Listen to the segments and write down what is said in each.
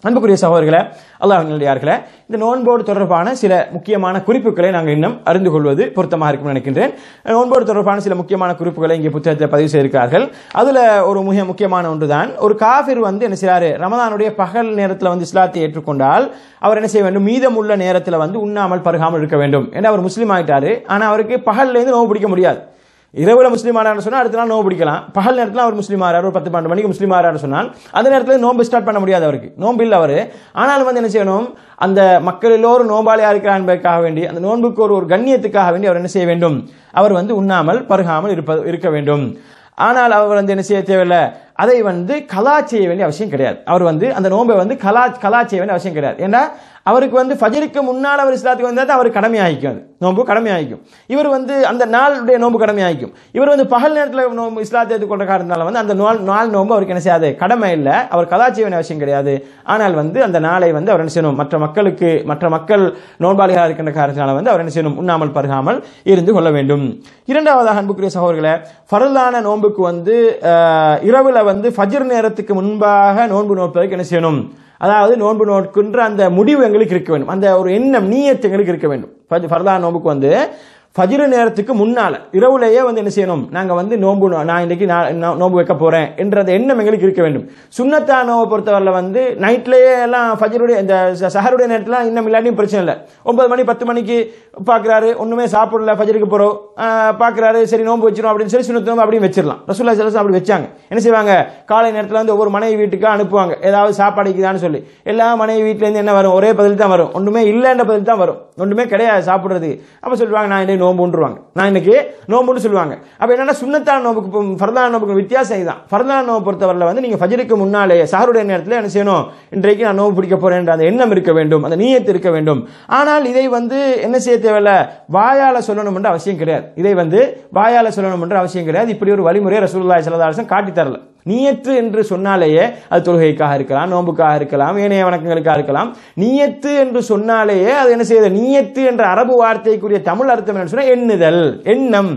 அன்புக்குரிய சகோதரர்களே அல்லாஹ் நல்லடியார்களே இந்த நோன்போடு தொடர்பான சில முக்கியமான குறிப்புகளை நாங்கள் இன்னும் அறிந்து கொள்வது பொருத்தமாக இருக்கும் நினைக்கின்றேன் நோன்போடு தொடர்பான சில முக்கியமான குறிப்புகளை இங்கே புத்தகத்தில் பதிவு செய்திருக்கிறார்கள் அதுல ஒரு மிக முக்கியமான ஒன்றுதான் ஒரு காஃபிர் வந்து என்ன செய்றாரு ரமதானுடைய பகல் நேரத்தில் வந்து இஸ்லாத்தை ஏற்றுக்கொண்டால் அவர் என்ன செய்ய வேண்டும் மீதமுள்ள நேரத்தில் வந்து உண்ணாமல் பருகாமல் இருக்க வேண்டும் ஏன்னா அவர் முஸ்லீம் ஆயிட்டாரு ஆனா அவருக்கு பகல்ல இருந்து நோன்பு பிடிக்க முடியாது இரவுல முஸ்லீம் ஆறாரு சொன்னா அடுத்த நாள் நோன்பு பிடிக்கலாம் பகல் நேரத்தில் அவர் முஸ்லீம் ஆறாரு ஒரு பத்து பன்னெண்டு மணிக்கு முஸ்லீம் ஆறாரு சொன்னால் அந்த நேரத்தில் நோன்பு ஸ்டார்ட் பண்ண முடியாது அவருக்கு நோன்பு இல்லை அவர் ஆனாலும் வந்து என்ன செய்யணும் அந்த மக்கள் எல்லோரும் நோம்பாளியா இருக்கிறார் என்பதற்காக வேண்டி அந்த நோன்புக்கு ஒரு ஒரு கண்ணியத்துக்காக வேண்டி அவர் என்ன செய்ய வேண்டும் அவர் வந்து உண்ணாமல் பருகாமல் இருப்ப இருக்க வேண்டும் ஆனால் அவர் வந்து என்ன செய்ய தேவையில்லை அதை வந்து கலா செய்ய வேண்டிய அவசியம் கிடையாது அவர் வந்து அந்த நோன்பை வந்து கலா கலா செய்ய வேண்டிய அவசியம் கிடையாது ஏன்னா அவருக்கு வந்து ஃபஜருக்கு முன்னால் அவர் இஸ்லாத்துக்கு வந்தால் தான் அவர் கடமையாகிக்கும் அது நோன்பு கடமையாகிக்கும் இவர் வந்து அந்த நாளுடைய நோன்பு கடமையாகிக்கும் இவர் வந்து பகல் நேரத்தில் நோன்பு இஸ்லாத்தை எடுத்துக்கொண்ட காரணத்தினால வந்து அந்த நாள் நாள் நோன்பு அவருக்கு என்ன செய்யாது கடமை இல்லை அவர் கலா செய்ய வேண்டிய அவசியம் கிடையாது ஆனால் வந்து அந்த நாளை வந்து அவர் என்ன செய்யணும் மற்ற மக்களுக்கு மற்ற மக்கள் நோன்பாளிகளாக இருக்கின்ற காரணத்தினால வந்து அவர் என்ன செய்யணும் உண்ணாமல் பருகாமல் இருந்து கொள்ள வேண்டும் இரண்டாவதாக அன்புக்குரிய சகோதரர்களே ஃபரலான நோன்புக்கு வந்து அஹ், இரவுல வந்து ஃபஜ்ர் நேரத்துக்கு முன்பாக நோன்பு நோட்பதற்கு என்ன செய்யணும் அதாவது நோன்பு நோட்கின்ற அந்த முடிவு எங்களுக்கு இருக்க வேண்டும் அந்த ஒரு எண்ணம் நீயத்து எங்களுக்கு இருக்க வேண்டும் ஃபஜ்- ஃபர்லான நோன்புக்கு வந்து ஃபஜ்ர் நேரத்துக்கு முன்னால இரவுலேயே வந்து என்ன செய்யணும் நாங்க வந்து நோன்பு நோ- நான் இன்னைக்கு நான் நோ- நோன்பு வைக்க போறேன் என்ற அந்த எண்ணம் எங்களுக்கு இருக்க வேண்டும் சுன்னத்தா நோவை பொறுத்தவரையில் வந்து நைட்லயே எல்லாம் ஃபஜ்ருடைய இந்த ச- சஹருடைய நேரத்தில் இன்னும் இல்லாட்டியும் பிரச்சனை இல்லை ஒன்பது மணி பத்து மணிக்கு பார்க்குறாரு ஒண்ணுமே சாப்பிடல ஃபஜருக்கு போறோம் பார்க்குறாரு சரி நோன்பு வச்சிரும் அப்படின்னு சொல்லி சுண்ணத்து நோன்பு அப்படியும் வச்சிடலாம் ரசூல்லா சலசம் அப்படி வச்சாங்க என்ன செய்வாங்க காலை நேரத்தில் வந்து ஒவ்வொரு மனைவி வீட்டுக்கு அனுப்புவாங்க ஏதாவது சாப்பாடு இருக்குதான்னு சொல்லி எல்லா மனைவி வீட்டுல இருந்து என்ன வரும் ஒரே பதில் தான் வரும் ஒண்ணுமே இல்லைன்ற பதில் தான் வரும் ஒண்ணுமே கிடையாது சாப்பிடுறது அப்ப சொல்லுவாங்க நான் இன்னைக்கு நோம்புன்றுவாங்க நான் இன்னைக்கு நோம்புன்னு சொல்லுவாங்க அப்ப என்னன்னா சுண்ணத்தான நோம்புக்கு ஃபர்தான நோம்புக்கு வித்தியாசம் இதுதான் ஃபர்தான நோம்பு பொறுத்தவரையில் வந்து நீங்க ஃபஜருக்கு முன்னாலே சஹருடைய நேரத்தில் என்ன செய்யணும் இன்றைக்கு நான் நோம்பு பிடிக்க போறேன் என்ற அந்த எண்ணம் இருக்க வேண்டும் அந்த நீயத்து இருக்க வேண்டும் ஆனால் இதை வந்து என்ன செய்ய தேவையில்ல வாயால சொல்லணும் என்ற அவசியம் கிடையாது இதை வந்து வாயால சொல்லணும் என்ற அவசியம் கிடையாது இப்படி ஒரு வழிமுறையை ரசூலுல்லாஹி ஸல்லல்லாஹு அலைஹி வஸல்லம் காட்டி தரல நியத்து என்று சொன்னாலேயே அது தொழுகைக்காக இருக்கலாம் நோம்புக்காக இருக்கலாம் ஏனைய வணக்கங்களுக்காக இருக்கலாம் நியத்து என்று சொன்னாலேயே அது என்ன செய்யுது நியத்து என்ற அரபு வார்த்தைக்குரிய தமிழ் அர்த்தம் என்ன சொன்னா எண்ணுதல் எண்ணம்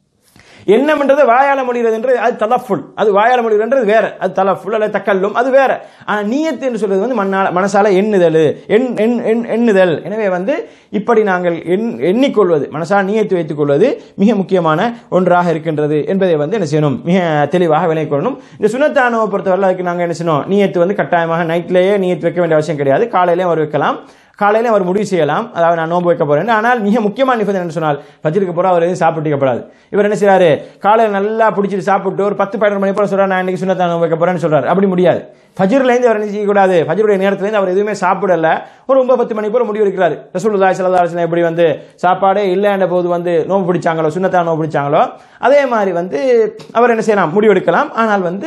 எண்ணம் என்றது வாயால மொழிகிறது என்று அது தலஃபுல் அது வாயால மொழிகிறது வேற அது தலஃபுல் அல்லது தக்கல்லும் அது வேற ஆனா நீயத்து என்று சொல்றது வந்து மண்ணால மனசால எண்ணுதல் எண் எண் எண் எண்ணுதல் எனவே வந்து இப்படி நாங்கள் எண் எண்ணிக்கொள்வது மனசால் நீயத்து வைத்துக் கொள்வது மிக முக்கியமான ஒன்றாக இருக்கின்றது என்பதை வந்து என்ன செய்யணும் மிக தெளிவாக விலை கொள்ளணும் இந்த சுனத்தானவை பொறுத்தவரை அதுக்கு நாங்கள் என்ன செய்யணும் நீயத்து வந்து கட்டாயமாக நைட்லேயே நீயத்து வைக்க வேண்டிய அவசியம் கிடையாது காலையிலேயே அவர் வைக்கலாம் காலையில அவர் முடிவு செய்யலாம் அதாவது நான் நோன்பு வைக்க போறேன் ஆனால் மிக முக்கியமான நிபந்தனை என்ன சொன்னால் பஜ்ருக்கு போற அவர் எதுவும் சாப்பிட்டுக்கப்படாது இவர் என்ன செய்றாரு காலையில நல்லா பிடிச்சிட்டு சாப்பிட்டு ஒரு பத்து பதினொரு மணி போல சொல்றாரு நான் இன்னைக்கு சுண்ணத்தான் நோன்பு வைக்க போறேன்னு சொல்றாரு அப்படி முடியாது ஃபஜ்ர்ல இருந்து அவர் என்ன செய்யக்கூடாது ஃபஜ்ருடைய நேரத்துல இருந்து அவர் எதுவுமே சாப்பிடல ஒரு ஒன்பது பத்து மணி போல முடிவு எடுக்கிறாரு ரசூலுல்லாஹி ஸல்லல்லாஹு அலைஹி வஸல்லம் எப்படி வந்து சாப்பாடே இல்லைன்ற போது வந்து நோன்பு பிடிச்சாங்களோ சுண்ணத்தான் நோன்பு பிடிச்சாங்களோ அதே மாதிரி வந்து அவர் என்ன செய்யலாம் முடிவு எடுக்கலாம் ஆனால் வந்து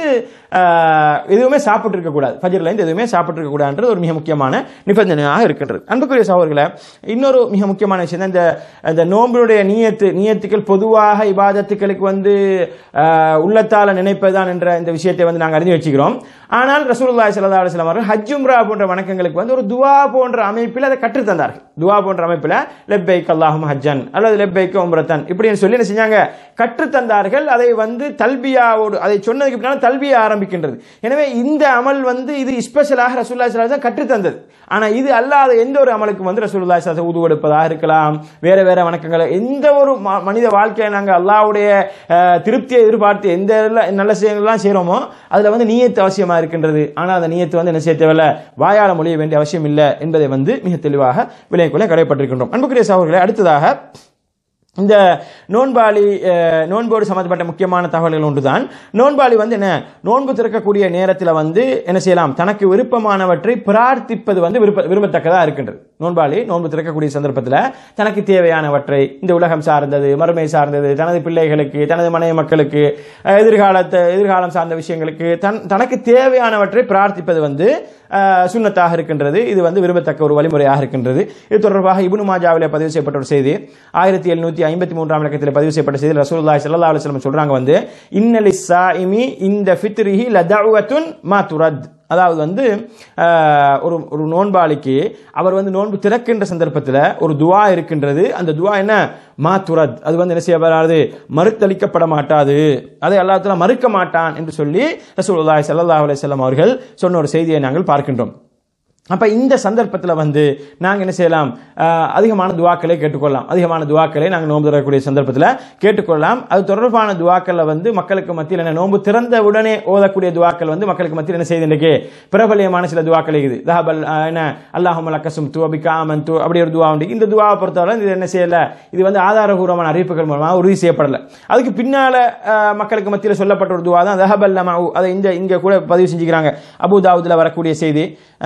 ஆஹ், எதுவுமே சாப்பிட்டு இருக்கக்கூடாது ஃபஜ்ர்ல இருந்து எதுவுமே சாப்பிட்டு இருக்கக்கூடாதுன்றது ஒரு மிக முக்கியமான நிபந்தனையாக இருக்கின்றது அன்புக்குரிய சகோதரர்களே இன்னொரு மிக முக்கியமான விஷயம் தான் இந்த இந்த நோம்பினுடைய நீயத்து நீயத்துக்கள் பொதுவாக இபாதத்துக்களுக்கு வந்து ஆஹ், உள்ளத்தால நினைப்பதுதான் என்ற இந்த விஷயத்தை வந்து நாங்கள் அறிந்து வச்சுக்கிறோம் ஆனால் ரசூலுல்லாஹி ஸல்லல்லாஹு அலைஹி வஸல்லம் அவர்கள் ஹஜ் உம்ரா போன்ற வணக்கங்களுக்கு வந்து ஒரு துவா போன்ற அமைப்பில் அதை கற்றுத் தந்தார்கள் துவா போன்ற அமைப்பில் லெப்பைக் அல்லாஹும் ஹஜ்ஜன் அல்லது லெப்பைக் உம்ரத்தன் இப்படின்னு சொல்லி என்ன செஞ்சாங்க கற்றுத் தந்தார்கள் அதை வந்து தல்பியாவோடு அதை சொன்னதுக்கு பின்னால் தல்பியா ஆரம்பிக்கின்றது எனவே இந்த அமல் வந்து இது ஸ்பெஷலாக ரசூலுல்லாஹி ஸல்லல்லாஹு அலைஹி வஸல்லம் கற்றுத் தந்தது ஆனா இது அல்லாத எந்த ஒரு அமலுக்கும் வந்து ரசூலுல்லாஹி ஸல்லல்லாஹு அலைஹி வஸல்லம் உது கொடுப்பதாக இருக்கலாம் வேற வேற வணக்கங்கள் எந்த ஒரு ம- மனித வாழ்க்கையை நாங்க அல்லாஹ்வுடைய அஹ், திருப்தியை எதிர்பார்த்து எந்த எல்லாம் நல்ல செயல்கள்லாம் செய்றோமோ அதுல வந்து நீயத்து அவசியமா இருக்கின்றது ஆனா அந்த நீயத்து வந்து என்ன செய்ய தேவையில்ல வாயால மொழிய வேண்டிய அவசியம் இல்லை என்பதை வந்து மிக தெளிவாக விலைக்குள்ளே கடைப்பட்டிருக்கின்றோம் அன்புக்குரிய சகோதரர்களே அடுத்ததாக இந்த நோன்பாளி அஹ், நோன்போடு சம்பந்தப்பட்ட முக்கியமான தகவல்கள் ஒன்றுதான் நோன்பாளி வந்து என்ன நோன்பு திறக்கக்கூடிய நேரத்தில் வந்து என்ன செய்யலாம் தனக்கு விருப்பமானவற்றை பிரார்த்திப்பது வந்து விருப்ப விரும்பத்தக்கதாக இருக்கின்றது நோன்பாளி நோன்பு திறக்கக்கூடிய சந்தர்ப்பத்தில் தனக்கு தேவையானவற்றை இந்த உலகம் சார்ந்தது மறுமை சார்ந்தது தனது பிள்ளைகளுக்கு தனது மனைவி மக்களுக்கு அஹ், எதிர்காலத்தை எதிர்காலம் சார்ந்த விஷயங்களுக்கு தன் தனக்கு தேவையானவற்றை பிரார்த்திப்பது வந்து அஹ், சுன்னத்தாக இருக்கின்றது இது வந்து விரும்பத்தக்க ஒரு வழிமுறையாக இருக்கின்றது இது தொடர்பாக இப்னு மாஜாவிலே பதிவு செய்யப்பட்ட ஒரு செய்தி ஆயிரத்தி எழுநூத்தி ஐம்பத்தி மூன்றாம் இலக்கத்தில் பதிவு செய்யப்பட்ட செய்தி ரசூலுல்லாஹி ஸல்லல்லாஹு அலைஹி வஸல்லம் சொல்றாங்க வந்து இன்னலி சாயிமி இந்த ஃபித்ரிஹி லதஅவத்துன் மா துரத் அதாவது வந்து அஹ், ஒரு ஒரு நோன்பாளிக்கு அவர் வந்து நோன்பு திறக்கின்ற சந்தர்ப்பத்தில் ஒரு துவா இருக்கின்றது அந்த துவா என்ன மா துரத் அது வந்து என்ன செய்யப்படாது மறுத்தளிக்கப்பட மாட்டாது அதை அல்லாஹ் மறுக்க மாட்டான் என்று சொல்லி ரசூலுல்லாஹி ஸல்லல்லாஹு அலைஹி வஸல்லம் அவர்கள் சொன்ன ஒரு செய்தியை நாங்கள் பார்க்கின்றோம் அப்ப இந்த சந்தர்ப்பத்தில் வந்து நாங்க என்ன செய்யலாம் ஆஹ், அதிகமான துவாக்களை கேட்டுக்கொள்ளலாம் அதிகமான துவாக்களை நாங்கள் நோன்பு திறக்கக்கூடிய சந்தர்ப்பத்தில் கேட்டுக்கொள்ளலாம் அது தொடர்பான துவாக்கள்ல வந்து மக்களுக்கு மத்தியில் என்ன நோன்பு திறந்த உடனே ஓதக்கூடிய துவாக்கள் வந்து மக்களுக்கு மத்தியில் என்ன செய்யுது இன்றைக்கு பிரபலியமான சில துவாக்கள் இருக்குது தஹபல் ஆஹ், என்ன அல்லாஹும் லக்கசும் து அபி காமன் து அப்படி ஒரு துவா உண்டு இந்த துவாவை பொறுத்தவரை இது என்ன செய்யல இது வந்து ஆதாரபூர்வமான அறிவிப்புகள் மூலமாக உறுதி செய்யப்படல அதுக்கு பின்னால ஆஹ், மக்களுக்கு மத்தியில் சொல்லப்பட்ட ஒரு துவா தான் தஹபல் லமாவு அதை இந்த இங்க கூட பதிவு செஞ்சுக்கிறாங்க அபு தாவூதுல வரக்கூடிய செய்தி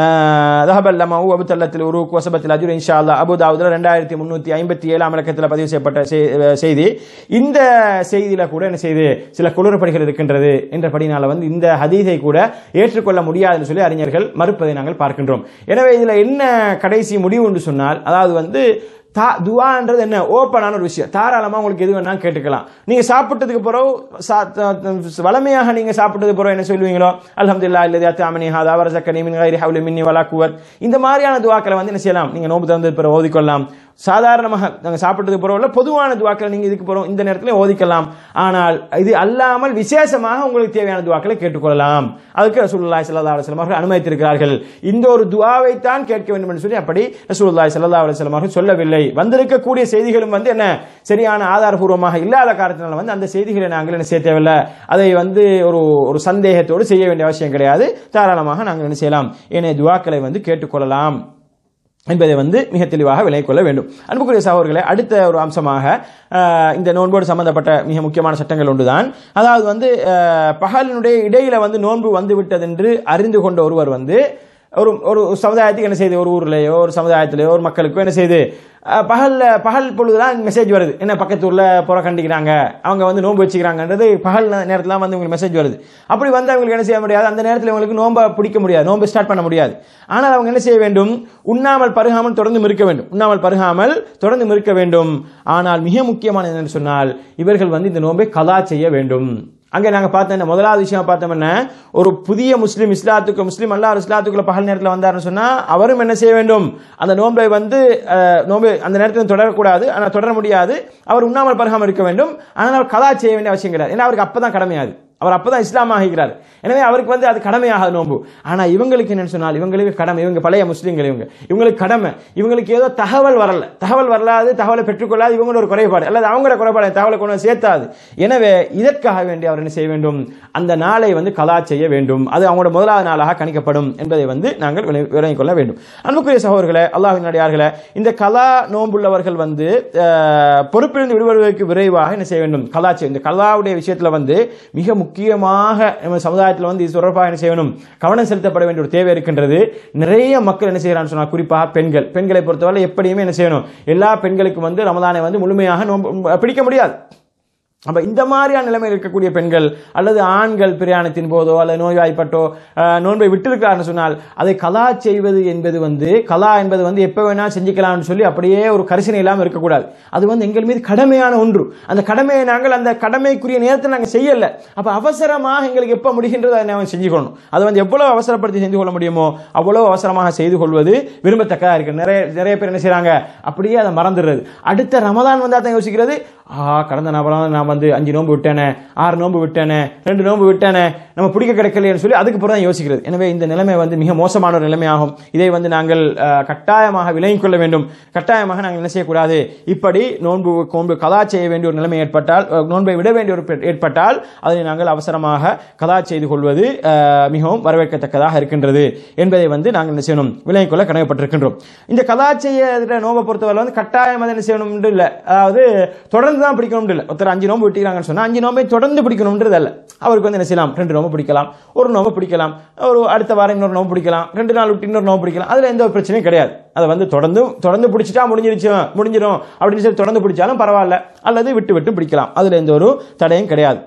தஹபல் லமாவு அபு தல்லத்தில் உரு வசபத்தில் அஜுர் இன்ஷா அல்லா அபு தாவூதுல ரெண்டாயிரத்தி முன்னூத்தி ஐம்பத்தி ஏழாம் இலக்கத்தில் பதிவு செய்யப்பட்ட செய்- அஹ், செய்தி இந்த செய்தியில கூட என்ன செய்து சில குளறுபடிகள் இருக்கின்றது என்றபடினால வந்து இந்த ஹதீஸை கூட ஏற்றுக்கொள்ள முடியாதுன்னு சொல்லி அறிஞர்கள் மறுப்பதை நாங்கள் பார்க்கின்றோம் எனவே இதுல என்ன கடைசி முடிவு என்று சொன்னால் அதாவது வந்து தா துவான்றது என்ன ஓப்பனான ஒரு விஷயம் தாராளமா உங்களுக்கு எது வேணாலும் கேட்டுக்கலாம் நீங்க சாப்பிட்டதுக்கு பிறகு சா- த- த- வளமையாக நீங்க சாப்பிட்டதுக்கு பிறகு என்ன சொல்லுவீங்களோ அல்ஹம்துலில்லாஹ் இல்லதி அத்தாமனி ஹாதா வரசக்கனி மின் கைரி ஹவுலி மின்னி வலா குவத் இந்த மாதிரியான துவாக்களை வந்து என்ன செய்யலாம் நீங்க நோம்பு திறந்தது பிறகு ஓதிக்கொள்ளலாம் சாதாரணமாக நாங்க சாப்பிட்டதுக்கு பிறகு உள்ள பொதுவான துவாக்களை நீங்க இதுக்கு பிறகு இந்த நேரத்தில் ஓதிக்கலாம் ஆனால் இது அல்லாமல் விசேஷமாக உங்களுக்கு தேவையான துவாக்களை கேட்டுக்கொள்ளலாம் அதுக்கு ரசூலுல்லாஹி ஸல்லல்லாஹு அலைஹி வஸல்லம் அவர்கள் அனுமதித்திருக்கிறார்கள் இந்த ஒரு துவாவை தான் கேட்க வேண்டும் என்று சொல்லி அப்படி ரசூலுல்லாஹி ஸல்லல்லாஹு அலைஹி வஸல்லம் அவர்கள் சொல்லவில்லை வந்திருக்கக்கூடிய செய்திகளும் வந்து என்ன சரியான ஆதாரபூர்வமாக இல்லாத காரணத்தினால வந்து அந்த செய்திகளை நாங்கள் என்ன செய்ய தேவையில்லை அதை வந்து ஒரு ஒரு சந்தேகத்தோடு செய்ய வேண்டிய அவசியம் கிடையாது தாராளமாக நாங்கள் என்ன செய்யலாம் ஏனைய துவாக்களை வந்து கேட்டுக்கொள்ளலாம் என்பதை வந்து மிக தெளிவாக விலை கொள்ள வேண்டும் அன்புக்குரிய சகோதரர்களே அடுத்த ஒரு அம்சமாக அஹ், இந்த நோன்போடு சம்பந்தப்பட்ட மிக முக்கியமான சட்டங்கள் ஒன்றுதான் அதாவது வந்து அஹ், பகலினுடைய இடையில வந்து நோன்பு வந்து விட்டதென்று அறிந்து கொண்ட ஒருவர் வந்து ஒரு ஒரு சமுதாயத்துக்கு என்ன செய்யுது ஒரு ஊர்லயோ ஒரு சமுதாயத்திலேயோ ஒரு மக்களுக்கோ என்ன செய்யுது அஹ், பகல்ல பகல் பொழுதுதான் மெசேஜ் வருது என்ன பக்கத்து ஊர்ல புற கண்டிக்கிறாங்க அவங்க வந்து நோன்பு வச்சுக்கிறாங்கன்றது பகல் நேரத்துல வந்து உங்களுக்கு மெசேஜ் வருது அப்படி வந்து அவங்களுக்கு என்ன செய்ய முடியாது அந்த நேரத்தில் உங்களுக்கு நோன்பை பிடிக்க முடியாது நோன்பு ஸ்டார்ட் பண்ண முடியாது ஆனால் அவங்க என்ன செய்ய வேண்டும் உண்ணாமல் பருகாமல் தொடர்ந்து இருக்க வேண்டும் உண்ணாமல் பருகாமல் தொடர்ந்து இருக்க வேண்டும் ஆனால் மிக முக்கியமானது என்னன்னு சொன்னால் இவர்கள் வந்து இந்த நோன்பை கலா செய்ய வேண்டும் அங்கே நாங்க பார்த்த இந்த முதலாவது விஷயம் பார்த்தோம் என்ன ஒரு புதிய முஸ்லீம் இஸ்லாத்துக்கு முஸ்லீம் அல்லாஹ் இஸ்லாத்துக்குள்ள பகல் நேரத்தில் வந்தாருன்னு சொன்னா அவரும் என்ன செய்ய வேண்டும் அந்த நோன்பை வந்து அஹ், நோன்பை அந்த நேரத்தில் தொடரக்கூடாது ஆனால் தொடர முடியாது அவர் உண்ணாமல் பருகாமல் இருக்க வேண்டும் ஆனால் அவர் கலா செய்ய வேண்டிய அவசியம் கிடையாது ஏன்னா அவருக்கு அப்பதான் கடமையாது அவர் அப்பதான் இஸ்லாம் ஆகிறார் எனவே அவருக்கு வந்து அது கடமையாகாது நோன்பு ஆனா இவங்களுக்கு என்னன்னு சொன்னால் இவங்களுக்கு கடமை இவங்க பழைய முஸ்லீம்கள் இவங்க இவங்களுக்கு கடமை இவங்களுக்கு ஏதோ தகவல் வரல தகவல் வரலாது தகவலை பெற்றுக்கொள்ளாது இவங்களோட ஒரு குறைபாடு அல்லது அவங்களோட குறைபாடு தகவலை கொண்டு வந்து சேர்த்தாது எனவே இதற்காக வேண்டி அவர் என்ன செய்ய வேண்டும் அந்த நாளை வந்து கலா செய்ய வேண்டும் அது அவங்களோட முதலாவது நாளாக கணிக்கப்படும் என்பதை வந்து நாங்கள் விளை- விளங்கிக் கொள்ள வேண்டும் அன்புக்குரிய சகோதரர்களே அல்லாஹின் அடியார்களே இந்த கலா நோன்புள்ளவர்கள் வந்து அஹ், பொறுப்பிலிருந்து விடுபடுவதற்கு விரைவாக என்ன செய்ய வேண்டும் கலா செய்ய இந்த கலாவுடைய விஷயத்துல வந்து மிக முக்கியமாக நம்ம சமுதாயத்தில் வந்து இது தொடர்பாக என்ன செய்யணும் கவனம் செலுத்தப்பட வேண்டிய ஒரு தேவை இருக்கின்றது நிறைய மக்கள் என்ன செய்யறான்னு சொன்னா குறிப்பாக பெண்கள் பெண்களை பொறுத்தவரை எப்படியுமே என்ன செய்யணும் எல்லா பெண்களுக்கும் வந்து ரமதானை வந்து முழுமையாக நோன்பு பிடிக்க முடியாது அப்ப இந்த மாதிரியான நிலைமையில் இருக்கக்கூடிய பெண்கள் அல்லது ஆண்கள் பிரயாணத்தின் போதோ அல்லது நோய்வாய்ப்பட்டோ அஹ், நோன்பை விட்டிருக்கிறார்னு சொன்னால் அதை கலா செய்வது என்பது வந்து கலா என்பது வந்து எப்ப வேணா செஞ்சுக்கலாம்னு சொல்லி அப்படியே ஒரு கரிசனை இல்லாமல் இருக்கக்கூடாது அது வந்து எங்கள் மீது கடமையான ஒன்று அந்த கடமையை நாங்கள் அந்த கடமைக்குரிய நேரத்தில் நாங்கள் செய்யல அப்ப அவசரமாக எங்களுக்கு எப்ப முடிகின்றதோ அதை நாங்கள் செஞ்சுக்கணும் அது வந்து எவ்வளவு அவசரப்படுத்தி செஞ்சு கொள்ள முடியுமோ அவ்வளவு அவசரமாக செய்து கொள்வது விரும்பத்தக்கதா இருக்கு நிறைய நிறைய பேர் என்ன செய்றாங்க அப்படியே அதை மறந்துடுறது அடுத்த ரமதான் வந்தா தான் யோசிக்கிறது ஆ கடந்த நபரம் நான் வந்து அஞ்சு நோன்பு விட்டேனே ஆறு நோன்பு விட்டேனே ரெண்டு நோன்பு விட்டேனே நம்ம பிடிக்க கிடைக்கலையேன்னு சொல்லி அதுக்கு பிறகு தான் யோசிக்கிறது எனவே இந்த நிலைமை வந்து மிக மோசமான ஒரு நிலைமையாகும் இதை வந்து நாங்கள் அஹ், கட்டாயமாக விலகிக் கொள்ள வேண்டும் கட்டாயமாக நாங்கள் என்ன செய்யக்கூடாது இப்படி நோன்பு நோன்பு கலா செய்ய வேண்டிய ஒரு நிலைமை ஏற்பட்டால் அஹ், நோன்பை விட வேண்டிய ஒரு பெ- ஏற்பட்டால் அதனை நாங்கள் அவசரமாக கலா செய்து கொள்வது அஹ், மிகவும் வரவேற்கத்தக்கதாக இருக்கின்றது என்பதை வந்து நாங்கள் என்ன செய்யணும் விலகிக் கொள்ள கடமைப்பட்டிருக்கின்றோம் இந்த கலா செய்ய நோம்பை பொறுத்தவரை வந்து கட்டாயம் அதை என்ன செய்யணும் இல்லை அதாவது தொடர்ந்து தான் பிடிக்கணும் இல்லை ஒருத்தர் அஞ்சு நோம்பு விட்டுக்கிறாங்கன்னு சொன்னா அஞ்சு நோம்பை தொடர்ந்து பிடிக்கணும்ன்றது அல்ல அவருக்கு வந்து என்ன செய்யலாம் ரெண்டு நோம்பு பிடிக்கலாம் ஒரு நோம்பு பிடிக்கலாம் ஒரு அடுத்த வாரம் இன்னொரு நோம்பு பிடிக்கலாம் ரெண்டு நாள் விட்டு இன்னொரு நோம்பு பிடிக்கலாம் அதுல எந்த ஒரு பிரச்சனையும் கிடையாது அதை வந்து தொடர்ந்து தொடர்ந்து பிடிச்சிட்டா முடிஞ்சிருச்சு முடிஞ்சிடும் அப்படின்னு சொல்லி தொடர்ந்து பிடிச்சாலும் பரவாயில்ல அல்லது விட்டு விட்டு பிடிக்கலாம் அதுல எந்த ஒரு தடையும் கிடையாது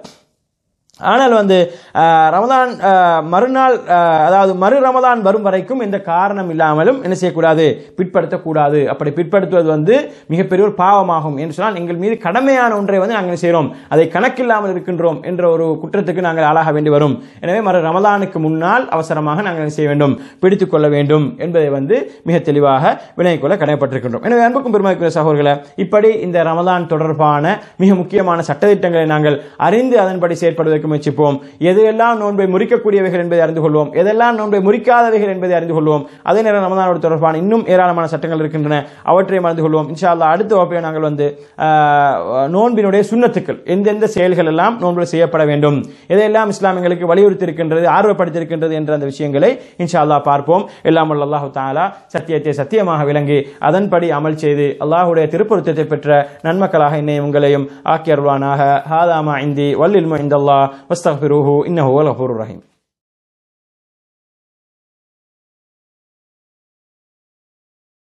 ஆனால் வந்து அஹ், ரமதான் அஹ், மறுநாள் அஹ், அதாவது மறு ரமதான் வரும் வரைக்கும் எந்த காரணம் இல்லாமலும் என்ன செய்யக்கூடாது பிற்படுத்தக்கூடாது அப்படி பிற்படுத்துவது வந்து மிகப்பெரிய ஒரு பாவமாகும் என்று சொன்னால் எங்கள் மீது கடமையான ஒன்றை வந்து நாங்கள் என்ன செய்கிறோம் அதை கணக்கில்லாமல் இருக்கின்றோம் என்ற ஒரு குற்றத்துக்கு நாங்கள் ஆளாக வேண்டி வரும் எனவே மறு ரமதானுக்கு முன்னால் அவசரமாக நாங்கள் என்ன செய்ய வேண்டும் பிடித்துக் கொள்ள வேண்டும் என்பதை வந்து மிக தெளிவாக வினயக் கொள்ள கடமைப்பட்டிருக்கின்றோம் எனவே அன்புக்கும் பெருமைக்குரிய சகோதரர்களே இப்படி இந்த ரமதான் தொடர்பான மிக முக்கியமான சட்டத்திட்டங்களை நாங்கள் அறிந்து அதன்படி செயற்படுவதற்கு அறிந்திருக்க முயற்சிப்போம் எதையெல்லாம் நோன்பை முறிக்கக்கூடியவைகள் என்பதை அறிந்து கொள்வோம் எதெல்லாம் நோன்பை முறிக்காதவைகள் என்பதை அறிந்து கொள்வோம் அதே நேரம் ரமதானோடு தொடர்பான இன்னும் ஏராளமான சட்டங்கள் இருக்கின்றன அவற்றையும் அறிந்து கொள்வோம் இன்ஷா அல்லாஹ் அடுத்த வகுப்பை நாங்கள் வந்து ஆஹ், நோன்பினுடைய சுண்ணத்துக்கள் எந்தெந்த செயல்கள் எல்லாம் நோன்பில் செய்யப்பட வேண்டும் எதையெல்லாம் இஸ்லாமியங்களுக்கு வலியுறுத்தி இருக்கின்றது ஆர்வப்படுத்தியிருக்கின்றது என்ற அந்த விஷயங்களை இன்ஷா அல்லாஹ் பார்ப்போம் எல்லாம் வல்ல அல்லாஹு தாலா சத்தியத்தை சத்தியமாக விளங்கி அதன்படி அமல் செய்து அல்லாஹுடைய திருப்பொருத்தத்தை பெற்ற நன்மக்களாக என்னை உங்களையும் ஆக்கி அருள்வானாக ஹாதாமா இந்தி வல்லில்மு இந்தல்லா வஸ்தஃபிருஹு இன்னஹு வல் கஃபூருர் ரஹீம்